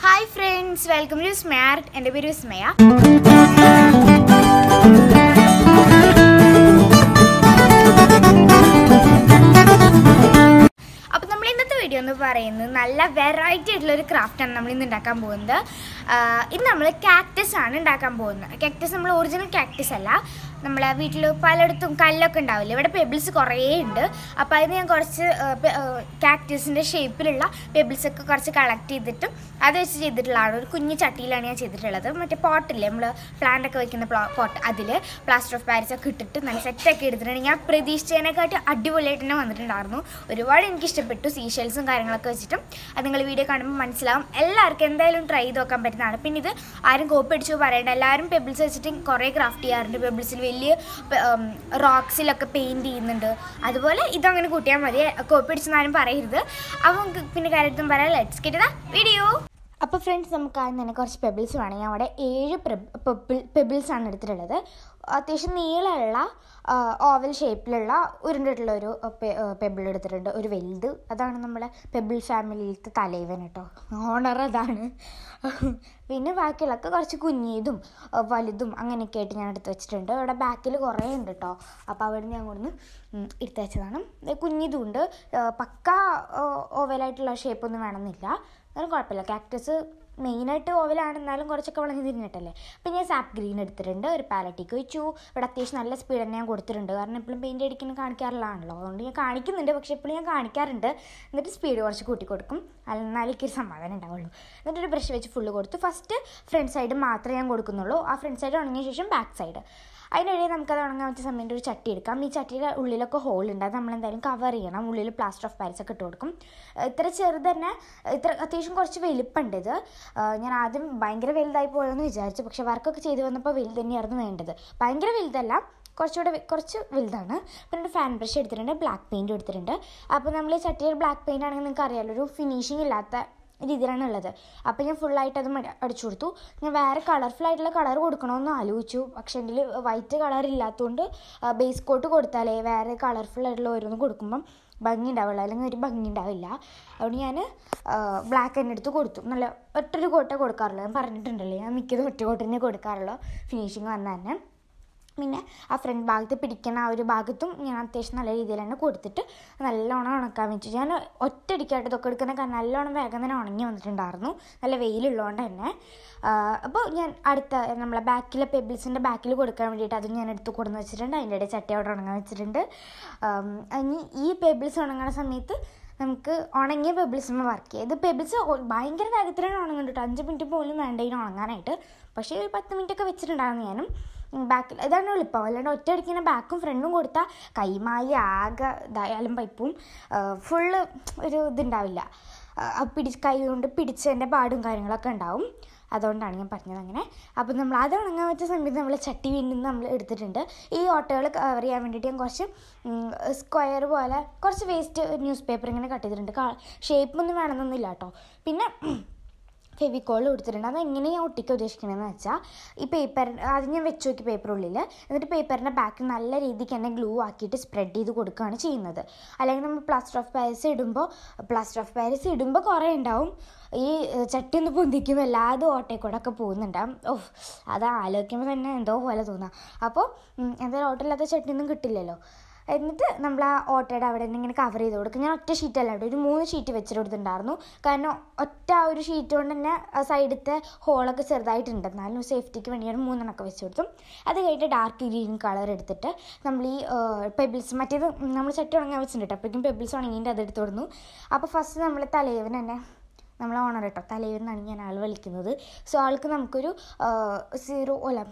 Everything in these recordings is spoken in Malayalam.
Hi friends welcome to smart എൻ്റെ പേര് വിസ്മയ അപ്പോൾ നമ്മൾ ഇന്നത്തെ വീഡിയോ എന്ന് പറയുന്നത് നല്ല വെറൈറ്റി ആയിട്ടുള്ള ഒരു ക്രാഫ്റ്റാണ് നമ്മൾ ഇന്ന് ഉണ്ടാക്കാൻ പോകുന്നത് ആഹ് ഇന്ന് നമ്മൾ കാക്ടസ് ആണ് ഉണ്ടാക്കാൻ പോകുന്നത് കാക്ടസ് നമ്മൾ ഒറിജിനൽ കാക്ടസ് അല്ല നമ്മളെ വീട്ടിൽ പലയിടത്തും കല്ലൊക്കെ ഉണ്ടാവില്ല ഇവിടെ പെബിൾസ് കുറേ ഉണ്ട് അപ്പോൾ അതിന് ഞാൻ കുറച്ച് കാക്ടസിൻ്റെ ഷേപ്പിലുള്ള പെബിൾസ് ഒക്കെ കുറച്ച് കളക്ട് ചെയ്തിട്ടും അത് വെച്ച് ചെയ്തിട്ടുള്ളതാണ് ഒരു കുഞ്ഞു ചട്ടിയിലാണ് ഞാൻ ചെയ്തിട്ടുള്ളത് മറ്റേ പോട്ടില്ലേ നമ്മൾ പ്ലാന്റ് ഒക്കെ വെക്കുന്ന പോട്ട് അതിൽ പ്ലാസ്റ്റർ ഓഫ് പാരിസ് ഒക്കെ ഇട്ടിട്ട് നല്ല സെറ്റൊക്കെ എടുത്തിട്ടുണ്ട് ഞാൻ പ്രതീക്ഷിച്ചതിനെക്കാട്ടി അടിപൊളിയായിട്ട് തന്നെ വന്നിട്ടുണ്ടായിരുന്നു ഒരുപാട് എനിക്ക് ഇഷ്ടപ്പെട്ടു സീഷെൽസും കാര്യങ്ങളൊക്കെ വെച്ചിട്ടും അത് നിങ്ങൾ വീഡിയോ കാണുമ്പോൾ മനസ്സിലാവും എല്ലാവർക്കും എന്തായാലും ട്രൈ ചെയ്ത് നോക്കാൻ പറ്റുന്നതാണ് പിന്നെ ഇത് ആരും കോപ്പി അടിച്ചു പറയണ്ട എല്ലാവരും പെബിൾസ് വെച്ചിട്ട് കുറേ ക്രാഫ്റ്റ് ചെയ്യാറുണ്ട് പെബിൾസിൽ വലിയ റോക്സിലൊക്കെ പെയിൻറ് ചെയ്യുന്നുണ്ട് അതുപോലെ ഇതങ്ങനെ കൂട്ടിയാൽ മതി കോപ്പി അടിച്ചെന്ന് ആരും പറയരുത് അപ്പം നമുക്ക് പിന്നെ കാര്യത്തും പറയാം ലെറ്റ്സ് കിട്ടുന്ന വീഡിയോ അപ്പോൾ ഫ്രണ്ട്സ് നമുക്ക് ആദ്യം തന്നെ കുറച്ച് പെബിൾസ് വേണം ഞാൻ അവിടെ ഏഴ് പെബിൾസ് ആണ് എടുത്തിട്ടുള്ളത് അത്യാവശ്യം നീളമുള്ള ഓവൽ ഷേപ്പിലുള്ള ഉരുണ്ടിട്ടുള്ള ഒരു പെബിൾ എടുത്തിട്ടുണ്ട് ഒരു വലുത് അതാണ് നമ്മുടെ പെബിൾ ഫാമിലിയിലത്തെ തലൈവൻ കേട്ടോ ഓണർ അതാണ് പിന്നെ ബാക്കിയുള്ളതൊക്കെ കുറച്ച് കുഞ്ഞിയതും ആ, വലുതും അങ്ങനെയൊക്കെ ആയിട്ട് ഞാൻ എടുത്ത് വെച്ചിട്ടുണ്ട് അവിടെ ബാക്കിൽ കുറേ ഉണ്ട് കേട്ടോ അപ്പോൾ അവിടെ ഞാൻ കൊടുന്ന് എടുത്ത് വെച്ചതാണ് ഇത് കുഞ്ഞിതും ഉണ്ട് ആ, പക്കാ ഓവലായിട്ടുള്ള ഷേപ്പൊന്നും വേണമെന്നില്ല എന്നാലും കുഴപ്പമില്ല കാക്ടസ് മെയിനായിട്ട് ഓവലാണ് എന്നാലും കുറച്ചൊക്കെ വളഞ്ഞ് തിരിഞ്ഞിട്ടല്ലേ അപ്പം ഞാൻ സാപ്പ് ഗ്രീൻ എടുത്തിട്ടുണ്ട് ഒരു പാലറ്റിക്ക് വെച്ചു ഇവിടെ അത്യാവശ്യം നല്ല സ്പീഡ് തന്നെ ഞാൻ കൊടുത്തിട്ടുണ്ട് കാരണം എപ്പോഴും പെയിൻറ്റ് അടിക്കുന്നത് കാണിക്കാറുള്ളതാണല്ലോ അതുകൊണ്ട് ഞാൻ കാണിക്കുന്നുണ്ട് പക്ഷേ എപ്പോഴും ഞാൻ കാണിക്കാറുണ്ട് എന്നിട്ട് സ്പീഡ് കുറച്ച് കൂട്ടി കൊടുക്കും എന്നാലും എനിക്കൊരു സമാധാനം ഉണ്ടാവുള്ളൂ എന്നിട്ടൊരു ബ്രഷ് വെച്ച് ഫുള്ള് കൊടുത്തു ഫസ്റ്റ് ഫ്രണ്ട് സൈഡ് മാത്രമേ ഞാൻ കൊടുക്കുന്നുള്ളൂ ആ ഫ്രണ്ട് സൈഡ് ഉണങ്ങിയ ശേഷം ബാക്ക് സൈഡ് അതിനിടയിൽ നമുക്കത് ഉണങ്ങാൻ വെച്ച സമയത്ത് ഒരു ചട്ടി എടുക്കാം ഈ ചട്ടിയുടെ ഉള്ളിലൊക്കെ ഹോൾ ഉണ്ട് അത് നമ്മളെന്തായാലും കവർ ചെയ്യണം ഉള്ളിൽ പ്ലാസ്റ്റർ ഓഫ് പാരിസ് ഒക്കെ ഇട്ട് കൊടുക്കും ഏഹ് ഇത്ര ചെറുത് തന്നെ ഇത്ര അത്യാവശ്യം കുറച്ച് വലിപ്പമുണ്ട് ഇത് ഏഹ് ഞാൻ ആദ്യം ഭയങ്കര വലുതായി പോയെന്ന് വിചാരിച്ചു പക്ഷെ വർക്കൊക്കെ ചെയ്ത് വന്നപ്പോൾ വലുത് തന്നെയായിരുന്നു വേണ്ടത് ഭയങ്കര വലുതല്ല കുറച്ചുകൂടെ വെ- കുറച്ച് വലുതാണ് പിന്നെ ഒരു ഫാൻ ബ്രഷ് എടുത്തിട്ടുണ്ട് ബ്ലാക്ക് പെയിൻറ്റ് എടുത്തിട്ടുണ്ട് അപ്പോൾ നമ്മൾ ഈ ചട്ടിയിൽ ബ്ലാക്ക് പെയിൻ്റ് ആണെങ്കിൽ നിങ്ങൾക്ക് അറിയാമല്ലോ ഒരു ഫിനിഷിംഗ് ഇല്ലാത്ത രീതിയിലാണ് ഉള്ളത് അപ്പോൾ ഞാൻ ഫുള്ളായിട്ട് അത് മടി- അടിച്ചു കൊടുത്തു ഞാൻ വേറെ കളർഫുൾ ആയിട്ടുള്ള കളർ കൊടുക്കണമെന്ന് ആലോചിച്ചു പക്ഷേ എൻ്റെ വൈറ്റ് കളർ ഇല്ലാത്തതുകൊണ്ട് ബേസ് കോട്ട് കൊടുത്താലേ വേറെ കളർഫുൾ ആയിട്ടുള്ള ഓരോന്ന് കൊടുക്കുമ്പം ഭംഗി ഉണ്ടാവുള്ളൂ അല്ലെങ്കിൽ ഒരു ഭംഗി ഉണ്ടാവില്ല അതുകൊണ്ട് ഞാൻ ബ്ലാക്ക് തന്നെ എടുത്ത് കൊടുത്തു നല്ല ഒറ്റൊരു കോട്ടേ കൊടുക്കാറുള്ളൂ ഞാൻ പറഞ്ഞിട്ടുണ്ടല്ലോ ഞാൻ മിക്കതും ഒറ്റ കോട്ട് തന്നെ കൊടുക്കാറുള്ളൂ ഫിനിഷിങ് വന്ന തന്നെ പിന്നെ ആ ഫ്രണ്ട് ഭാഗത്ത് പിടിക്കുന്ന ആ ഒരു ഭാഗത്തും ഞാൻ അത്യാവശ്യം നല്ല രീതിയിൽ തന്നെ കൊടുത്തിട്ട് നല്ലോണം ഉണക്കാൻ വെച്ചു ഞാൻ ഒറ്റയടിക്കായിട്ട് ഇതൊക്കെ എടുക്കുന്ന കാരണം നല്ലോണം വേഗം തന്നെ ഉണങ്ങി വന്നിട്ടുണ്ടായിരുന്നു നല്ല വെയിലുള്ളതുകൊണ്ട് തന്നെ അപ്പോൾ ഞാൻ അടുത്ത നമ്മളെ ബാക്കിലെ പെബിൾസിൻ്റെ ബാക്കിൽ കൊടുക്കാൻ വേണ്ടിയിട്ട് അതും ഞാൻ എടുത്ത് കൊടുന്ന് വെച്ചിട്ടുണ്ട് അതിൻ്റെ ഇടയിൽ ചട്ടി അവിടെ ഉണങ്ങാൻ വെച്ചിട്ടുണ്ട് ആം, ഇനി ഈ പെബിൾസ് ഉണങ്ങുന്ന സമയത്ത് നമുക്ക് ഉണങ്ങിയ പെബിൾസുമ്മ വർക്ക് ചെയ്യുക ഇത് പെബിൾസ് ഭയങ്കര വേഗത്തിലാണ് ഉണങ്ങുന്നുണ്ട് കേട്ടോ അഞ്ച് മിനിറ്റ് പോലും വേണ്ട ഇതിന് ഉണങ്ങാനായിട്ട് പക്ഷേ ഒരു പത്ത് മിനിറ്റ് ഒക്കെ വെച്ചിട്ടുണ്ടായിരുന്നു ഞാനും ബാക്കിൽ ഇതാണ് എളുപ്പം അല്ലാണ്ട് ഒറ്റ അടിക്കുന്ന ബാക്കും ഫ്രണ്ടും കൊടുത്താൽ കൈമായി ആകെ ഇതായാലും പൈപ്പും ഫുള്ള് ഒരു ഇതുണ്ടാവില്ല ആ, പിടി കൈ കൊണ്ട് പിടിച്ചതിൻ്റെ പാടും കാര്യങ്ങളൊക്കെ ഉണ്ടാവും അതുകൊണ്ടാണ് ഞാൻ പറഞ്ഞത് അങ്ങനെ അപ്പോൾ നമ്മൾ അത് ഉണങ്ങാൻ വെച്ച സമയത്ത് നമ്മൾ ചട്ടി വീണ്ടും നമ്മൾ എടുത്തിട്ടുണ്ട് ഈ ഓട്ടകൾ കവർ ചെയ്യാൻ വേണ്ടിയിട്ട് ഞാൻ കുറച്ച് സ്ക്വയർ പോലെ കുറച്ച് വേസ്റ്റ് ന്യൂസ് പേപ്പർ ഇങ്ങനെ കട്ട് ചെയ്തിട്ടുണ്ട് ഷേപ്പൊന്നും വേണമെന്നൊന്നുമില്ല കേട്ടോ പിന്നെ ഫെവിക്കോൾ കൊടുത്തിട്ടുണ്ട് അത് എങ്ങനെ ഞാൻ ഒട്ടിക്കാൻ ഉദ്ദേശിക്കണമെന്ന് വെച്ചാൽ ഈ പേപ്പർ ആദ്യം ഞാൻ വെച്ച് നോക്കി പേപ്പർ ഉള്ളിൽ എന്നിട്ട് പേപ്പറിൻ്റെ ബാക്കിൽ നല്ല രീതിക്ക് തന്നെ ഗ്ലൂ ആക്കിയിട്ട് സ്പ്രെഡ് ചെയ്ത് കൊടുക്കുകയാണ് ചെയ്യുന്നത് അല്ലെങ്കിൽ നമ്മൾ പ്ലാസ്റ്റർ ഓഫ് പാരീസ് ഇടുമ്പോൾ പ്ലാസ്റ്റർ ഓഫ് പാരീസ് ഇടുമ്പോൾ കുറേ ഉണ്ടാവും ഈ ഏഹ്, ചട്ടി ഒന്ന് പൊന്തിക്കുമ്പോൾ എല്ലാതും ഓട്ടയിൽ കൂടെ ഒക്കെ പോകുന്നുണ്ടാവും ഓഹ് അത് ആലോചിക്കുമ്പോൾ തന്നെ എന്തോ പോലെ തോന്നാം അപ്പോൾ ഉം, എന്തായാലും ഓട്ടമില്ലാത്ത ചട്ടിയൊന്നും കിട്ടില്ലല്ലോ എന്നിട്ട് നമ്മൾ ആ ഓട്ടയുടെ അവിടെ നിന്ന് ഇങ്ങനെ കവർ ചെയ്ത് കൊടുക്കും ഞാൻ ഒറ്റ ഷീറ്റല്ല അവിടെ ഒരു മൂന്ന് ഷീറ്റ് വെച്ചിട്ട് കൊടുത്തിട്ടുണ്ടായിരുന്നു കാരണം ഒറ്റ ആ ഒരു ഷീറ്റ് കൊണ്ട് തന്നെ സൈഡത്തെ ഹോളൊക്കെ ചെറുതായിട്ടുണ്ട് എന്നാലും സേഫ്റ്റിക്ക് വേണ്ടി ഞാൻ മൂന്നെണ്ണമൊക്കെ വെച്ച് കൊടുത്തു അത് കഴിഞ്ഞിട്ട് ഡാർക്ക് ഗ്രീൻ കളർ എടുത്തിട്ട് നമ്മൾ ഈ പെബിൾസ് മറ്റേത് നമ്മൾ ചട്ടി ഉണങ്ങാൻ വെച്ചിട്ടുണ്ട് അപ്പോഴേക്കും പെബിൾസ് ഉണങ്ങിയിട്ട് അത് എടുത്ത് കൊടുന്നു അപ്പോൾ ഫസ്റ്റ് നമ്മൾ തലയവൻ തന്നെ നമ്മൾ ഓണർ കേട്ടോ തലയിൽ നിന്നാണ് ഞാൻ ആൾ വിളിക്കുന്നത് സോ ആൾക്ക് നമുക്കൊരു സീറോ അല്ല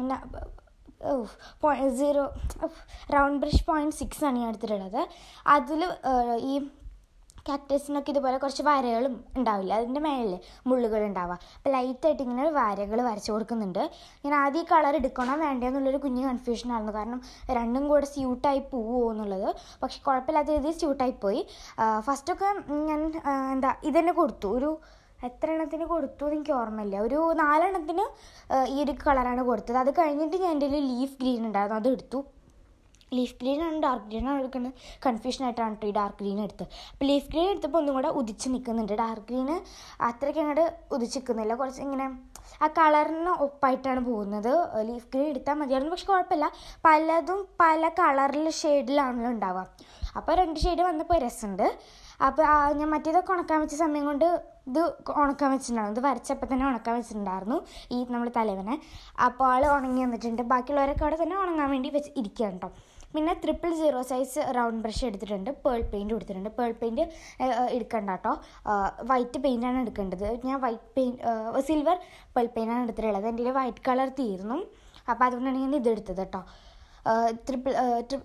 zero round brush point six ആണ് ഞാൻ എടുത്തിട്ടുള്ളത് അതിൽ ഈ കാക്ടസിനൊക്കെ ഇതുപോലെ കുറച്ച് വരകളും ഉണ്ടാവില്ല അതിൻ്റെ മേളിൽ മുള്ളുകൾ ഉണ്ടാവുക അപ്പോൾ ലൈറ്റായിട്ട് ഇങ്ങനെ വരകൾ വരച്ച് കൊടുക്കുന്നുണ്ട് ഞാൻ ആദ്യം ഈ കളർ എടുക്കണോ വേണ്ടയോ എന്നുള്ളൊരു കുഞ്ഞ് കൺഫ്യൂഷൻ ആയിരുന്നു കാരണം രണ്ടും കൂടെ സ്യൂട്ടായി പോവുമോ എന്നുള്ളത് പക്ഷെ കുഴപ്പമില്ലാത്ത രീതിയിൽ സ്യൂട്ടായി പോയി ഫസ്റ്റൊക്കെ ഞാൻ ആ, എന്താ ഇതന്നെ കൊടുത്തു ഒരു എത്ര എണ്ണത്തിന് കൊടുത്തു എന്ന് എനിക്ക് ഓർമ്മയില്ല ഒരു നാലെണ്ണത്തിന് ആ, ഈ ഒരു കളറാണ് കൊടുത്തത് അത് കഴിഞ്ഞിട്ട് ഞാൻ എൻ്റെ ലീഫ് ഗ്രീൻ ഉണ്ടായിരുന്നു അത് എടുത്തു ലീഫ് ഗ്രീൻ ആണ് ഡാർക്ക് ഗ്രീൻ ആണ് എടുക്കുന്നത് കൺഫ്യൂഷൻ ആയിട്ടാണ് കേട്ടോ ഈ ഡാർക്ക് ഗ്രീൻ എടുത്ത് അപ്പോൾ ലീഫ് ഗ്രീൻ എടുത്തപ്പോൾ ഒന്നും കൂടെ ഉദിച്ച് നിൽക്കുന്നുണ്ട് ഡാർക്ക് ഗ്രീന് അത്രയ്ക്ക് അങ്ങോട്ട് ഉദിച്ച് നിൽക്കുന്നില്ല കുറച്ച് ഇങ്ങനെ ആ കളറിന് ഒപ്പായിട്ടാണ് പോകുന്നത് ലീഫ് ഗ്രീൻ എടുത്താൽ മതിയായിരുന്നു പക്ഷെ കുഴപ്പമില്ല പലതും പല കളറിൽ ഷെയ്ഡിലാണല്ലോ ഉണ്ടാവുക അപ്പോൾ രണ്ട് ഷെയ്ഡ് വന്നപ്പോൾ രസമുണ്ട് അപ്പോൾ ആ ഞാൻ മറ്റേതൊക്കെ ഉണക്കാൻ വെച്ച സമയം കൊണ്ട് ഇത് ഉണക്കാൻ വെച്ചിട്ടുണ്ടായിരുന്നു ഇത് വരച്ചപ്പോൾ തന്നെ ഉണക്കാൻ വെച്ചിട്ടുണ്ടായിരുന്നു ഈ നമ്മൾ തലവനെ അപ്പോൾ ആൾ ഉണങ്ങി വന്നിട്ടുണ്ട് ബാക്കിയുള്ളവരൊക്കെ അവിടെ തന്നെ ഉണങ്ങാൻ വേണ്ടി വെച്ച് ഇരിക്കുകയാണ് കേട്ടോ പിന്നെ triple zero size round brush എടുത്തിട്ടുണ്ട് പേൾ പെയിൻറ്റ് കൊടുത്തിട്ടുണ്ട് പേൾ പെയിൻറ്റ് എടുക്കണ്ട കേട്ടോ വൈറ്റ് പെയിൻ്റാണ് എടുക്കേണ്ടത് ഞാൻ വൈറ്റ് പെയിൻറ്റ് സിൽവർ പേൾ പെയിൻ്റാണ് എടുത്തിട്ടുള്ളത് എൻ്റെ വൈറ്റ് കളർ തീർന്നു അപ്പോൾ അതുകൊണ്ടാണ് ഞാൻ ഇത് എടുത്തത് കേട്ടോ ട്രിപ്പിൾ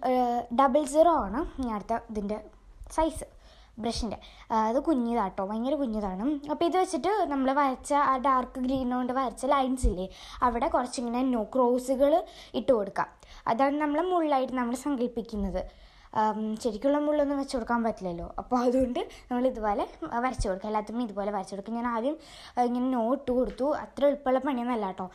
ഡബിൾ സീറോ ആണ് ഞാൻ അടുത്ത ഇതിൻ്റെ സൈസ് ബ്രഷിൻ്റെ അത് കുഞ്ഞിതാട്ടോ ഭയങ്കര കുഞ്ഞിതാണ് അപ്പോൾ ഇത് വെച്ചിട്ട് നമ്മൾ വരച്ച ആ ഡാർക്ക് ഗ്രീൻ കൊണ്ട് വരച്ച ലൈൻസ് ഇല്ലേ അവിടെ കുറച്ചിങ്ങനെ നോ ക്രോസുകൾ ഇട്ട് കൊടുക്കാം അതാണ് നമ്മൾ മുള്ളായിട്ട് നമ്മൾ സങ്കല്പിക്കുന്നത് ശരിക്കുള്ള മുള്ളൊന്നും വെച്ച് കൊടുക്കാൻ പറ്റില്ലല്ലോ അപ്പോൾ അതുകൊണ്ട് നമ്മൾ ഇതുപോലെ വരച്ച് കൊടുക്കുക എല്ലാത്തിനും ഇതുപോലെ വരച്ച് കൊടുക്കുക ഞാൻ ആദ്യം ഇങ്ങനെ നോട്ട് കൊടുത്തു അത്ര എളുപ്പമുള്ള പണിയൊന്നല്ല കേട്ടോ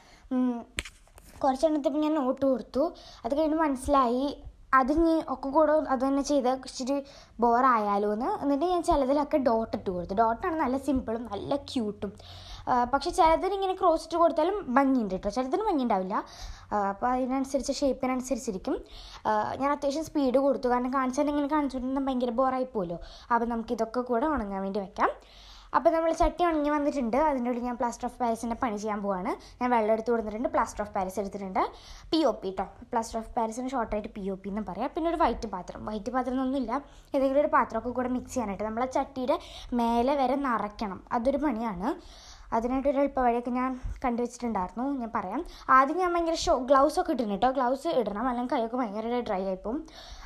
കുറച്ചെണ്ണത്തിപ്പോൾ ഞാൻ നോട്ട് കൊടുത്തു അത് കഴിഞ്ഞ് മനസ്സിലായി അത് ഇനി ഒക്കെ കൂടെ അത് തന്നെ ചെയ്ത് ഇച്ചിരി ബോറായാലോ എന്ന് എന്നിട്ട് ഞാൻ ചിലതിലൊക്കെ ഡോട്ട് ഇട്ട് കൊടുത്തു ഡോട്ടാണ് നല്ല സിമ്പിളും നല്ല ക്യൂട്ടും പക്ഷെ ചിലതിന് ഇങ്ങനെ ക്രോസ് ഇട്ട് കൊടുത്താലും ഭംഗിയുണ്ട് കേട്ടോ ചിലതിന് ഭംഗി ഉണ്ടാവില്ല അപ്പോൾ അതിനനുസരിച്ച് ഷേപ്പിനനുസരിച്ചിരിക്കും ഞാൻ അത്യാവശ്യം സ്പീഡ് കൊടുത്തു കാരണം കാണിച്ചാൽ ഇങ്ങനെ കാണിച്ചുകൊണ്ടിരുന്നാൽ ഭയങ്കര ബോറായി പോകുമല്ലോ അപ്പോൾ നമുക്ക് ഇതൊക്കെ കൂടെ ഉണങ്ങാൻ വേണ്ടി വെക്കാം അപ്പോൾ നമ്മൾ ചട്ടി ഉണങ്ങി വന്നിട്ടുണ്ട് അതിൻ്റെ ഉള്ളിൽ ഞാൻ പ്ലാസ്റ്റർ ഓഫ് പാരീസിൻ്റെ പണി ചെയ്യാൻ പോവാണ് ഞാൻ വെള്ളം എടുത്ത് കൊടുത്തിട്ടുണ്ട് പ്ലാസ്റ്റർ ഓഫ് പാരീസ് എടുത്തിട്ടുണ്ട് പി ഒ പി കേട്ടോ പ്ലാസ്റ്റർ ഓഫ് പാരീസിന് ഷോർട്ടായിട്ട് പി ഒ പി എന്ന് പറയാം പിന്നെ ഒരു വൈറ്റ് പാത്രം വൈറ്റ് പാത്രം എന്നൊന്നുമില്ല ഏതെങ്കിലും ഒരു പാത്രമൊക്കെ കൂടെ മിക്സ് ചെയ്യാനായിട്ട് നമ്മൾ ആ ചട്ടിയുടെ മേലെ വരെ നിറയ്ക്കണം അതൊരു പണിയാണ് അതിനായിട്ട് ഒരു എളുപ്പ വഴിയൊക്കെ ഞാൻ കണ്ടുവച്ചിട്ടുണ്ടായിരുന്നു ഞാൻ പറയാം ആദ്യം ഞാൻ ഭയങ്കര ഷോ ഗ്ലൗസ് ഒക്കെ ഇട്ടിട്ടുണ്ട് കേട്ടോ ഗ്ലൗസ് ഇടണം അല്ലെങ്കിൽ കൈയൊക്കെ ഭയങ്കര ഡ്രൈ ആയിപ്പോവും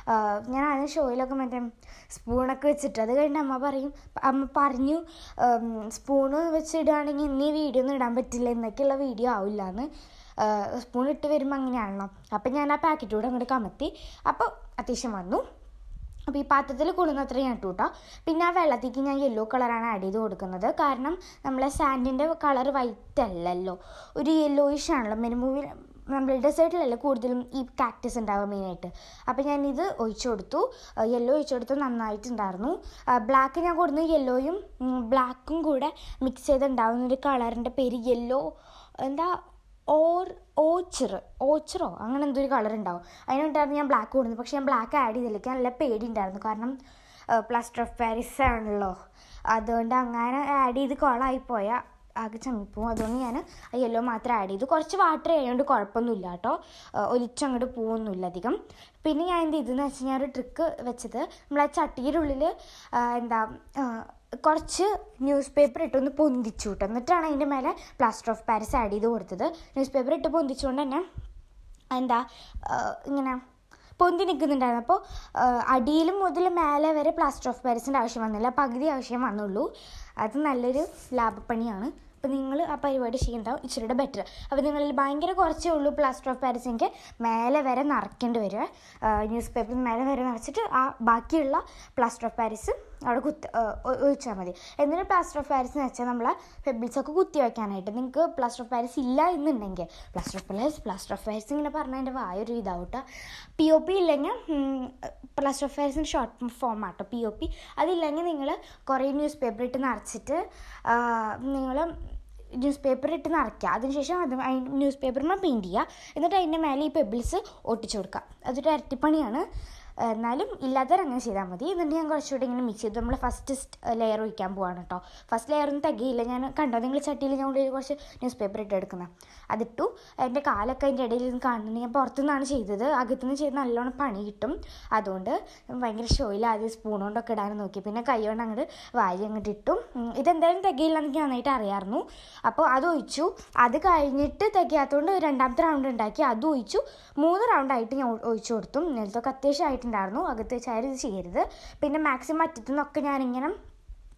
ഞാൻ ആദ്യം ഷോയിലൊക്കെ മറ്റേ സ്പൂണൊക്കെ വെച്ചിട്ട് അത് കഴിഞ്ഞ് അമ്മ പറയും അമ്മ പറഞ്ഞു സ്പൂണ് വെച്ചിടുകയാണെങ്കിൽ ഇനി വീഡിയോ ഒന്നും ഇടാൻ പറ്റില്ല എന്നൊക്കെയുള്ള വീഡിയോ ആവില്ല എന്ന് സ്പൂൺ ഇട്ട് വരുമ്പോൾ അങ്ങനെയാണല്ലോ അപ്പം ഞാൻ ആ പാക്കറ്റ് കൂടെ അങ്ങോട്ട് കമത്തി അപ്പോൾ അത്യാവശ്യം വന്നു അപ്പോൾ ഈ പാത്രത്തിൽ കൊള്ളുന്ന അത്ര ഞാൻ ഇട്ടു കേട്ടോ പിന്നെ ആ വെള്ളത്തേക്ക് ഞാൻ യെല്ലോ കളറാണ് ആഡ് ചെയ്ത് കൊടുക്കുന്നത് കാരണം നമ്മളെ സാൻഡിൻ്റെ കളർ വൈറ്റ് അല്ലല്ലോ ഒരു യെല്ലോയിഷ് ആണല്ലോ മെനുമൂവിൽ നമ്മൾ ഡെസേർട്ടിലല്ല കൂടുതലും ഈ കാക്ടസ് ഉണ്ടാവുക മെയിനായിട്ട് അപ്പോൾ ഞാനിത് ഒഴിച്ചു കൊടുത്തു യെല്ലോ ഒഴിച്ചു കൊടുത്തു നന്നായിട്ടുണ്ടായിരുന്നു ബ്ലാക്ക് ഞാൻ കൊടുത്തു യെല്ലോയും ബ്ലാക്കും കൂടെ മിക്സ് ചെയ്തുണ്ടാവുന്ന ഒരു കളറിൻ്റെ പേര് യെല്ലോ എന്താ ഓർ ഓച്ചർ ഓച്ചറോ അങ്ങനെ എന്തോ ഒരു കളർ ഉണ്ടാവും അതിനുണ്ടായിരുന്നു ഞാൻ ബ്ലാക്ക് കൊടുക്കുന്നത് പക്ഷേ ഞാൻ ബ്ലാക്ക് ആഡ് ചെയ്തില്ല എനിക്ക് നല്ല പേടി ഉണ്ടായിരുന്നു കാരണം പ്ലാസ്റ്റർ ഓഫ് പാരീസ് ആണല്ലോ അതുകൊണ്ട് അങ്ങനെ ആഡ് ചെയ്ത് കൊളായി പോയാൽ ആകെ ചമ്മിപ്പോവും അതുകൊണ്ട് ഞാൻ യെല്ലോ മാത്രം ആഡ് ചെയ്തു കുറച്ച് വാട്ടർ ആയതുകൊണ്ട് കുഴപ്പമൊന്നുമില്ല കേട്ടോ ഒലിച്ചങ്ങോട്ട് പോകുന്നില്ല അധികം പിന്നെ ഞാൻ എന്ത് ചെയ്തെന്ന് വെച്ച് കഴിഞ്ഞാൽ ഒരു ട്രിക്ക് വെച്ചത് നമ്മൾ ആ ചട്ടിയുടെ ഉള്ളിൽ എന്താ കുറച്ച് ന്യൂസ് പേപ്പർ ഇട്ടൊന്ന് പൊന്തിച്ചു വിട്ടു എന്നിട്ടാണ് അതിൻ്റെ മേലെ പ്ലാസ്റ്റർ ഓഫ് പാരീസ് ആഡ് ചെയ്ത് കൊടുത്തത് ന്യൂസ് പേപ്പർ ഇട്ട് പൊന്തിച്ചുകൊണ്ട് തന്നെ എന്താ ഇങ്ങനെ പൊന്തി നിൽക്കുന്നുണ്ടായിരുന്നു അപ്പോൾ അടിയിൽ മുതൽ മേലെ വരെ പ്ലാസ്റ്റർ ഓഫ് പാരീസിൻ്റെ ആവശ്യം വന്നില്ല പകുതി ആവശ്യം വന്നുള്ളൂ അത് നല്ലൊരു ലാഭപ്പണിയാണ് അപ്പോൾ നിങ്ങൾ ആ പരിപാടി ചെയ്യുന്നുണ്ടാവും ഇച്ചിരിയുടെ ബെറ്റർ അപ്പോൾ നിങ്ങളിൽ ഭയങ്കര കുറച്ചേ ഉള്ളൂ പ്ലാസ്റ്റർ ഓഫ് പാരീസ് എനിക്ക് മേലെ വരെ നിറയ്ക്കേണ്ടി വരും ന്യൂസ് പേപ്പറിൽ മേലെ വരെ നിറച്ചിട്ട് ആ ബാക്കിയുള്ള പ്ലാസ്റ്റർ ഓഫ് പാരീസ് അവിടെ കുത്തി ഒഴിച്ചാൽ മതി എന്നിട്ട് പ്ലാസ്റ്റർ ഓഫ് പാരീസ് എന്ന് വെച്ചാൽ നമ്മൾ പെബിൾസൊക്കെ കുത്തി വയ്ക്കാനായിട്ട് നിങ്ങൾക്ക് പ്ലാസ്റ്റർ ഓഫ് പാരീസ് ഇല്ല എന്നുണ്ടെങ്കിൽ plaster of Paris plaster of Paris ഇങ്ങനെ പറഞ്ഞാൽ എൻ്റെ വായൊരു ഇതാവട്ടെ പി ഒ പി ഇല്ലെങ്കിൽ പ്ലാസ്റ്റർ ഓഫ് പാരീസിൻ്റെ ഷോർട്ട് ഫോം ആട്ടോ പി ഒ പി അതില്ലെങ്കിൽ നിങ്ങൾ കുറേ ന്യൂസ് പേപ്പർ ഇട്ട് നിറച്ചിട്ട് നിങ്ങൾ ന്യൂസ് പേപ്പർ ഇട്ട് നിറയ്ക്കുക അതിനുശേഷം അത് ന്യൂസ് പേപ്പറിന് പെയിൻറ്റ് ചെയ്യുക എന്നിട്ട് അതിൻ്റെ മേലെ ഈ പെബിൾസ് ഒട്ടിച്ചു കൊടുക്കുക അതൊരു ഇരട്ടിപ്പണിയാണ് എന്നാലും ഇല്ലാത്തവർ അങ്ങനെ ചെയ്താൽ മതി എന്നിട്ട് ഞാൻ കുറച്ചുകൂടി ഇങ്ങനെ മിക്സ് ചെയ്തു നമ്മൾ ഫസ്റ്റ് ലെയർ ഒഴിക്കാൻ പോവാണ് കേട്ടോ ഫസ്റ്റ് ലെയർ ഒന്നും തികയില്ല ഞാൻ കണ്ടോ നിങ്ങൾ ചട്ടിയിൽ ഞാൻ ഉള്ളിൽ കുറച്ച് ന്യൂസ് പേപ്പർ ഇട്ട് എടുക്കുന്നത് അതിട്ടു എൻ്റെ കാലൊക്കെ അതിൻ്റെ ഇടയിൽ നിന്ന് കാണുന്നത് ഞാൻ പുറത്തുനിന്നാണ് ചെയ്തത് അകത്തുനിന്ന് ചെയ്ത് നല്ലോണം പണി കിട്ടും അതുകൊണ്ട് ഭയങ്കര ഷോയിൽ ആദ്യം സ്പൂൺ കൊണ്ടൊക്കെ ഇടാൻ നോക്കി പിന്നെ കൈ കൊണ്ട് അങ്ങോട്ട് വാരി അങ്ങോട്ട് ഇട്ടു ഇതെന്തായാലും തികയില്ല എനിക്ക് നന്നായിട്ട് അറിയാമായിരുന്നു അപ്പോൾ അത് ഒഴിച്ചു അത് കഴിഞ്ഞിട്ട് തികയാത്തതുകൊണ്ട് രണ്ടാമത്തെ റൗണ്ട് ഉണ്ടാക്കി അത് ഒഴിച്ചു മൂന്ന് റൗണ്ടായിട്ട് ഞാൻ ഒഴിച്ചു കൊടുത്തു നിലത്തൊക്കെ അത്യാവശ്യമായിട്ടുണ്ടായിരുന്നു അകത്ത് വെച്ചാൽ ഇത് ചെയ്യരുത് പിന്നെ മാക്സിമം അറ്റത്തു നിന്നൊക്കെ ഞാനിങ്ങനെ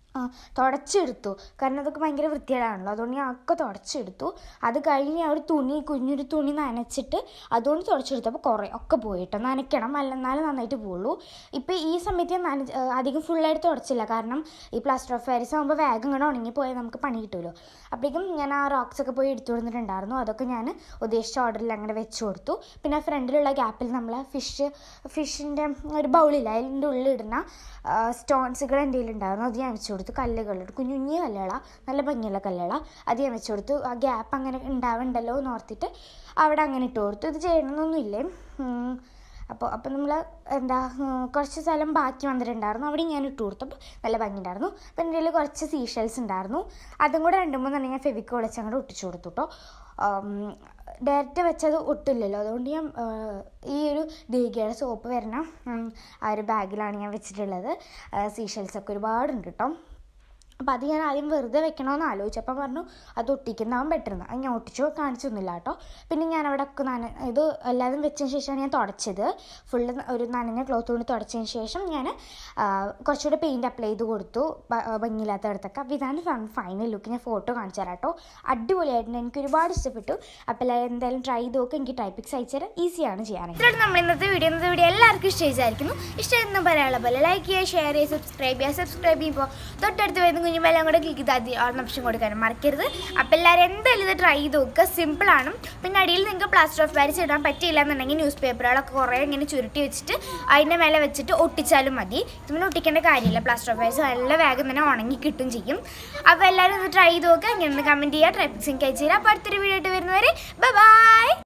ആ, തുടച്ചെടുത്തു കാരണം അതൊക്കെ ഭയങ്കര വൃത്തികേടാണല്ലോ അതുകൊണ്ട് ഞാൻ ഒക്കെ തുടച്ചെടുത്തു അത് കഴിഞ്ഞ് ഞാൻ ഒരു തുണി കുഞ്ഞൊരു തുണി നനച്ചിട്ട് അതുകൊണ്ട് തുടച്ചെടുത്തപ്പോൾ കുറേ ഒക്കെ പോയിട്ടോ നനയ്ക്കണം അല്ല എന്നാലും നന്നായിട്ട് പോകുള്ളൂ ഇപ്പോൾ ഈ സമയത്ത് ഞാൻ നന ആ, അധികം ഫുള്ളായിട്ട് തുടച്ചില്ല കാരണം ഈ പ്ലാസ്റ്റർ ഓഫ് പാരീസ് ആകുമ്പോൾ വേഗം ഇങ്ങനെ ഉണങ്ങിപ്പോയാൽ നമുക്ക് പണി കിട്ടുമല്ലോ അപ്പോഴേക്കും ഞാൻ ആ റോക്സ് ഒക്കെ പോയി എടുത്തു കൊടുത്തിട്ടുണ്ടായിരുന്നു അതൊക്കെ ഞാൻ ഉദ്ദേശിച്ച ഓർഡറിൽ അങ്ങനെ വെച്ച് കൊടുത്തു പിന്നെ ആ ഫ്രണ്ടിലുള്ള ഗ്യാപ്പിൽ നമ്മൾ ഫിഷ് ഫിഷിൻ്റെ ഒരു ബൗളില്ല അതിൻ്റെ ഉള്ളിലിടുന്ന സ്റ്റോൺസുകൾ എൻ്റെ ഉണ്ടായിരുന്നു അത് ഞാൻ വെച്ച് കൊടുത്തു കല്ലുകളുണ്ട് കുഞ്ഞു കുഞ്ഞു കല്ലുകള നല്ല ഭംഗിയുള്ള കല്ലുകള അത് ഞാൻ വെച്ച് കൊടുത്തു ആ ഗ്യാപ്പ് അങ്ങനെ ഉണ്ടാവണ്ടല്ലോ എന്ന് ഓർത്തിട്ട് അവിടെ അങ്ങനെ ഇട്ട് കൊടുത്തു ഇത് ചെയ്യണമെന്നൊന്നുമില്ലേ ഉം. അപ്പോൾ അപ്പോൾ നമ്മൾ എന്താ ഉം, കുറച്ച് സ്ഥലം ബാക്കി വന്നിട്ടുണ്ടായിരുന്നു അവിടെ ഞാൻ ഇട്ട് കൊടുത്തപ്പോൾ നല്ല ഭംഗിയുണ്ടായിരുന്നു അപ്പം എൻ്റെ കയ്യിൽ കുറച്ച് സീഷെൽസ് ഉണ്ടായിരുന്നു അതും കൂടെ രണ്ട് മൂന്നെണ്ണം ഞാൻ ഫെവിക്കോൾ വെച്ച് അങ്ങോട്ട് ഒട്ടിച്ചു കൊടുത്തു കേട്ടോ ഡയറക്റ്റ് വെച്ചത് ഒട്ടില്ലല്ലോ അതുകൊണ്ട് ഞാൻ ആ, ഈ ഒരു ദേഹികയുടെ സോപ്പ് വരുന്ന ഉം, ആ ഒരു ബാഗിലാണ് ഞാൻ വെച്ചിട്ടുള്ളത് സീഷെൽസൊക്കെ ഒരുപാടുണ്ട് കേട്ടോ അപ്പോൾ അത് ഞാൻ ആദ്യം വെറുതെ വെക്കണമെന്ന് ആലോചിച്ചപ്പം പറഞ്ഞു അത് ഒട്ടിക്കുന്നതാവും ബെറ്റർ എന്ന് അത് ഞാൻ ഒട്ടിച്ചു കാണിച്ചൊന്നുമില്ല കേട്ടോ പിന്നെ ഞാൻ അവിടെ ഒക്കെ നന ഇത് എല്ലാതും വെച്ചതിന് ശേഷമാണ് ഞാൻ തുടച്ചത് ഫുള്ള് ഒരു നനഞ്ഞ ക്ലോത്ത് കൊണ്ട് തുടച്ചതിന് ശേഷം ഞാൻ ആ, കുറച്ചുകൂടെ പെയിൻറ് അപ്ലൈ ചെയ്ത് കൊടുത്തു ഭ- ആ, ഭംഗിയില്ലാത്തടത്തൊക്കെ അപ്പോൾ ഇതാണ് ഫൈനൽ ലുക്ക് ഞാൻ ഫോട്ടോ കാണിച്ചു തരാം കേട്ടോ അടിപൊളിയായിട്ടുണ്ട് എനിക്ക് ഒരുപാട് ഇഷ്ടപ്പെട്ടു അപ്പോൾ എല്ലാവരും എന്തായാലും ട്രൈ ചെയ്ത് നോക്കുക എനിക്ക് ടൈപ്പിക്സ് അയച്ചു തരാം ഈസിയാണ് ചെയ്യാനായിട്ട് ഇത്രയാണ് നമ്മൾ ഇന്നത്തെ വീഡിയോ ഇന്നത്തെ വീഡിയോ എല്ലാവർക്കും ഇഷ്ടമായിരിക്കുന്നു ഇഷ്ടമെന്ന് പറയാനുള്ള പോലെ ലൈക്ക് ചെയ്യുക ഷെയർ ചെയ്യുക സബ്സ്ക്രൈബ് ചെയ്യുക സബ്സ്ക്രൈബ് ചെയ്യുമ്പോൾ തൊട്ടടുത്ത് വരുന്ന കുഞ്ഞു ബെല്ലാം കൂടെ ക്ലിക്ക് ചെയ്താൽ മതി ഓൺ ഓപ്ഷൻ കൊടുക്കാനും മറക്കരുത് അപ്പോൾ എല്ലാവരും എന്തായാലും ഇത് ട്രൈ ചെയ്ത് നോക്കുക സിമ്പിളാണ് പിന്നെ അടിയിൽ നിങ്ങൾക്ക് പ്ലാസ്റ്റർ ഓഫ് പാരിസ് ഇടാൻ പറ്റിയില്ല എന്നുണ്ടെങ്കിൽ ന്യൂസ് പേപ്പറുകളൊക്കെ കുറേ ഇങ്ങനെ ചുരുട്ടി വെച്ചിട്ട് അതിൻ്റെ മേലെ വെച്ചിട്ട് ഒട്ടിച്ചാലും മതി ഇതിന് ഒട്ടിക്കേണ്ട കാര്യമില്ല പ്ലാസ്റ്റർ ഓഫ് പാരിസ് നല്ല വേഗം തന്നെ ഉണങ്ങി കിട്ടും ചെയ്യും അപ്പോൾ എല്ലാവരും ഇത് ട്രൈ ചെയ്ത് നോക്കുക ഇങ്ങനെ കമൻറ്റ് ചെയ്യുക ട്രൈപ്പിക്സ് എനിക്ക് അയച്ചു തരാം അപ്പോൾ അടുത്തൊരു വീഡിയോ ആയിട്ട് വരുന്നവരെ ബൈ